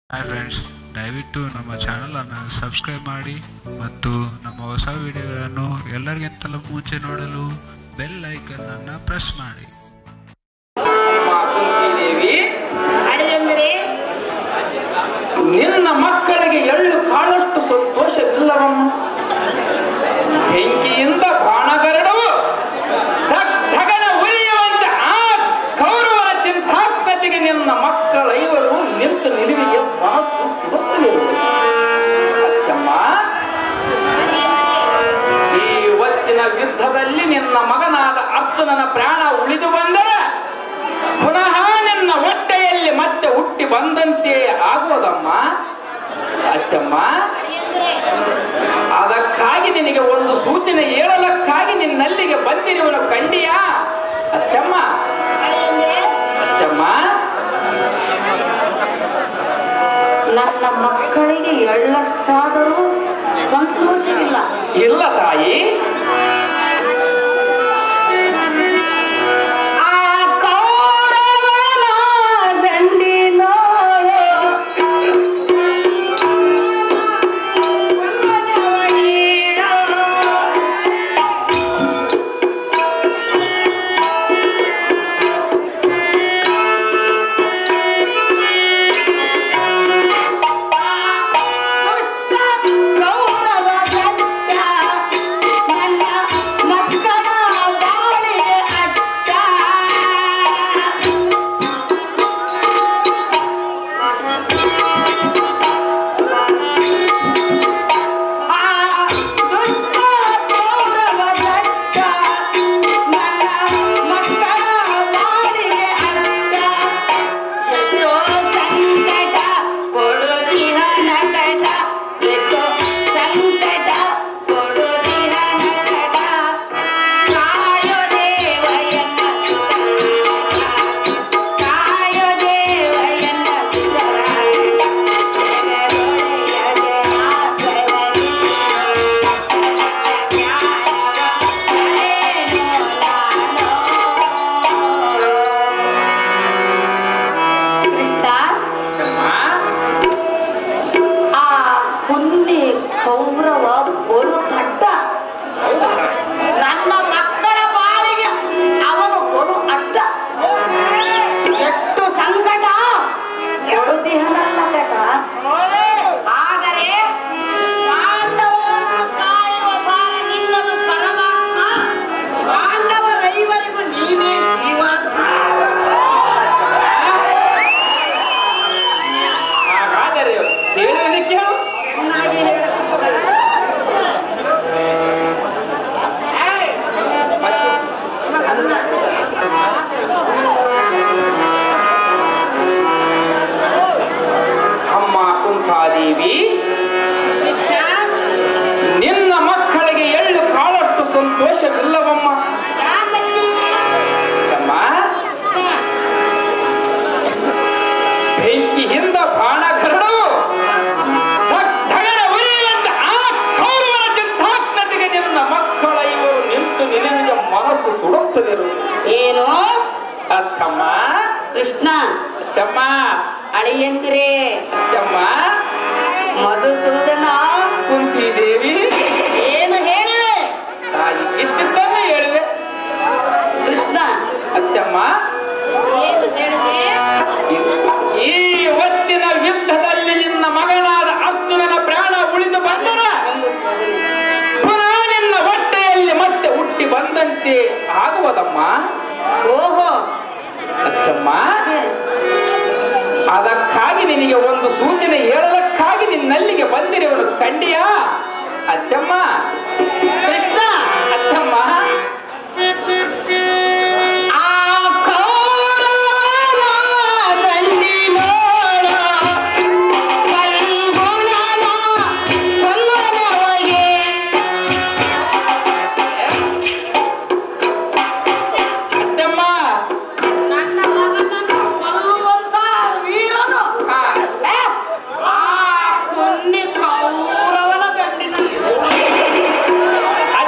Hi friends ದಯವಿಟ್ಟು ನಮ್ಮ ಚಾನಲನ್ನು ಸಬ್ಸ್ಕ್ರೈಬ್ ಮಾಡಿ ಮತ್ತು ನಮ್ಮ ಹೊಸ ವಿಡಿಯೋಗಳನ್ನು ಎಲ್ಲರಿಗಿಂತಲೂ ಮುಂಚೆ ನೋಡಲು ಬೆಲ್ ಐಕನ್ ಅನ್ನು ಪ್ರೆಸ್ ಮಾಡಿ ಅಮ್ಮ ಕುಂತಿದೇವಿ ಅಡಿಗೆಂದರೆ ನಿನ್ನ ಮಕ್ಕಳಿಗೆ ಎಳ್ಳು ಕಾಳಷ್ಟು ಸಂತೋಷವಿಲ್ಲವಮ್ಮ ಬೆಂಕಿಯಿಂದ ಬಾಣಗರಡು ಧಗ್ ಧಗನ ಉರಿಯುವಂತೆ ಆ ಕೌರವನ ಚಿಂತಾತ್ಮತೆಗೆ ನಿನ್ನ ಮಕ್ಕಳೈವರು ನಿಂತು ನಿಲುವಿಗೆ ಮನಸ್ಸು ಸುಡುತ್ತಲಿರುವುದು ಅಚ್ಚಮ್ಮ ಈ ಹೊತ್ತಿನ ಯುದ್ಧದಲ್ಲಿ ನಿನ್ನ ಮಗನಾದ ಅರ್ಜುನನ ಪ್ರಾಣ ಉಳಿದು ಬಂದರೆ ಪುನಃ ನಿನ್ನ ಹೊಟ್ಟೆಯಲ್ಲಿ ಮತ್ತೆ ಹುಟ್ಟಿ ಬಂದಂತೆ ಆಗುವುದಮ್ಮ ಅಚ್ಚಮ್ಮ ಅದಕ್ಕಾಗಿ ನಿನಗೆ ಒಂದು ಸೂಚನೆ ಹೇಳಲಕ್ಕಾಗಿ ನಿನ್ನಲ್ಲಿಗೆ ಬಂದಿರುವನು ಕಂಡಿಯಾ ಅಚ್ಚಮ್ಮ ಅಡಿಗೆಂದರೆ ಅಚ್ಚಮ್ಮ ನನ್ನ ಮಕ್ಕಳಿಗೆ ಎಳ್ಳಷ್ಟಾದರೂ ಸಂತೋಷವಿಲ್ಲ ಇಲ್ಲ ತಾಯಿ ಆ ಕೌರವನ ದಂಡಿನೋಳು ಗೌರವ ದತ್ತ ನನ್ನ ಮಕ್ಕಳ ಬಾಳಿಗೆ ಅಡ್ಡ ಆ ದುಷ್ಟ ಗೌರವ ದತ್ತ ನನ್ನ ಮಕ್ಕಳ ಬಾಳಿಗೆ ಅಡ್ಡ ಎಷ್ಟೋ ಸಂಕಟ ಕೊಡುತ್ತಿಹ ನಕಟ ಎಷ್ಟೋ ಸಂಕಟ ಕೊಡುತ್ತಿಹ ನಕಟ ಕಾಯೋ ದೇವಯ್ಯನ ಕಾಯೋ ದೇವಯ್ಯನ ಕೃಷ್ಣ ಅಮ್ಮ ಆ ಕುಂದಿ ಕೌರವ ಬಲು ಅಡ್ಡ ನನ್ನ ಮಕ್ಕಳ ಬಾಳಿಗೆ ಅವನು ಬಲು ಅಡ್ಡ ಎಷ್ಟು ಸಂಕಟ ಕೊಡುದಿಹನಲ್ಲ ಕಟ ಆದರೆ ಪಾಂಡವರನ್ನು ಕಾಯುವ ಭಾರ ನಿನ್ನದು ಪರಮಾತ್ಮ ಪಾಂಡವರೈವರಿಗೂ ನೀವೇ ಜೀವಾತ್ಮ ಹಾಗಾದರೆ ಹೇಳುವುದಕ್ಕೆ ಅಮ್ಮ ಕುಂತಾದೇವಿ ನಿನ್ನ ಮಕ್ಕಳಿಗೆ ಎಳ್ಳು ಕಾಳಷ್ಟು ಸಂತೋಷವಿಲ್ಲವಮ್ಮ ಅಮ್ಮ ಬೆಂಕಿಯಿಂದ ಬಾಣಗರಡು ಧಗ್ ಧಗನ ಉರಿಯುವಂತೆ ಆ ಕೌರವನ ಚಿಂತಾತ್ಮತೆಗೆ ನಿನ್ನ ಮಕ್ಕಳ ಇವರು ನಿಂತು ನಿಲುವಿಗೆ ಮನಸ್ಸು ಸುಡುತ್ತದಿರುವುದು ಏನು ಅತ್ತಮ್ಮ ಕೃಷ್ಣ ಅತ್ತಮ್ಮ ಅಳಿಯಂತಿರೇ ಅತ್ತಮ್ಮ ಮಧುಸೂದನ ಕುಂತಿದೇವಿ ಏನು ಹೇಳಿವೆ ತಾಯಿ ಇದ್ದಿದ್ದನ್ನೇ ಹೇಳಿದೆ ಕೃಷ್ಣ ಅತ್ತಮ್ಮ ಏನು ಹೇಳಿದೆ ಈ ಹೊತ್ತಿನ ಯುದ್ಧದಲ್ಲಿ ನಿನ್ನ ಮಗನಾದ ಅರ್ಜುನನ ಪ್ರಾಣ ಉಳಿದು ಬಂದರ ಪುನಃ ನಿನ್ನ ಹೊಟ್ಟೆಯಲ್ಲಿ ಮತ್ತೆ ಹುಟ್ಟಿ ಬಂದಂತೆ ಆಗುವುದಮ್ಮ ಓಹೋ ಅತ್ತಮ್ಮ ಅದಕ್ಕಾಗಿ ನಿನಗೆ ಒಂದು ಸೂಚನೆ ಹೇಳಲಕ್ಕಾಗಿ ನಿನ್ನಲ್ಲಿಗೆ ಬಂದಿರುವನು ಕಂಡಿಯಾ ಅತ್ತಮ್ಮ ಕೃಷ್ಣ ಅತ್ತಮ್ಮ ಆ ಕೌರವನ ದಂಡಿನೋಳ ಕಲ್ಗುಣನ ಕೊಲ್ಲನವಗೆ ಅತ್ತಮ್ಮ ನನ್ನ ಮಗನನ್ನು ಕೊಲ್ಲುವಂತ ವೀರನು ಆ, ಆ ಕುನ್ನಿ ಕೌರವನ ದಂಡಿನಲ್ಲಿ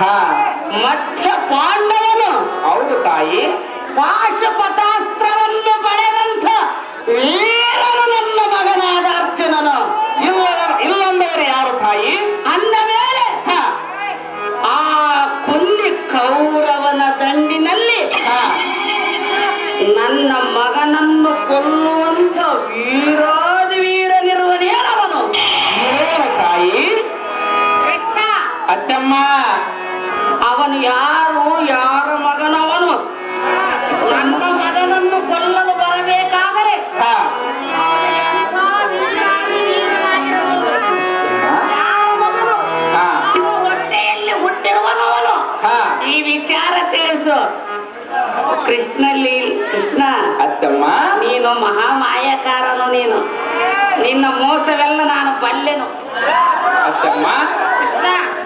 ಹಾ ಮಧ್ಯ ಪಾಂಡವನು ಹೌದು ತಾಯಿ ಪಾಶುಪತಾಸ್ತ್ರವನ್ನು ಪಡೆದಂಥ ವೀರನು ನನ್ನ ಮಗನಾದ ಅರ್ಜುನನು ಇಲ್ಲ ಇಲ್ಲಂದವರು ಯಾರು ತಾಯಿ ಅಂದ ಮೇಲೆ ಹಾ ಆ ಕೊಲ್ಲಿ ಕೌರವನ ದಂಡಿನಲ್ಲಿ ಹಾ ನನ್ನ ಮಗನನ್ನು ಕೊಲ್ಲುವಂತ ವೀರಾದಿ ವೀರನಿರುವನೇನವನು ಏನು ತಾಯಿ ಕೃಷ್ಣ ಅತ್ತಮ್ಮ ಅವನು ಯಾರು ಯಾರ ಮಗನವನು ನನ್ನ ಮಗನನ್ನು ಕೊಲ್ಲಲು ಬರಬೇಕಾದರೆ ಹಾ ಎಂಥ ವೀರಾದಿ ವೀರನಾಗಿರಬಹುದು. ಯಾರ ಮಗನು ಹಾ ಇವ ಹೊಟ್ಟೆಯಲ್ಲಿ ಹುಟ್ಟಿರುವನವನು ಹಾ ಈ ವಿಚಾರ ತಿಳಿಸು ಕೃಷ್ಣಲ್ಲಿ ಕೃಷ್ಣ ಅತ್ತಮ್ಮ ನೀನು ಮಹಾಮಾಯಕಾರನು ನೀನು ನಿನ್ನ ಮೋಸವೆಲ್ಲ ನಾನು ಬಲ್ಲೆನು ಅತ್ತಮ್ಮ ಕೃಷ್ಣ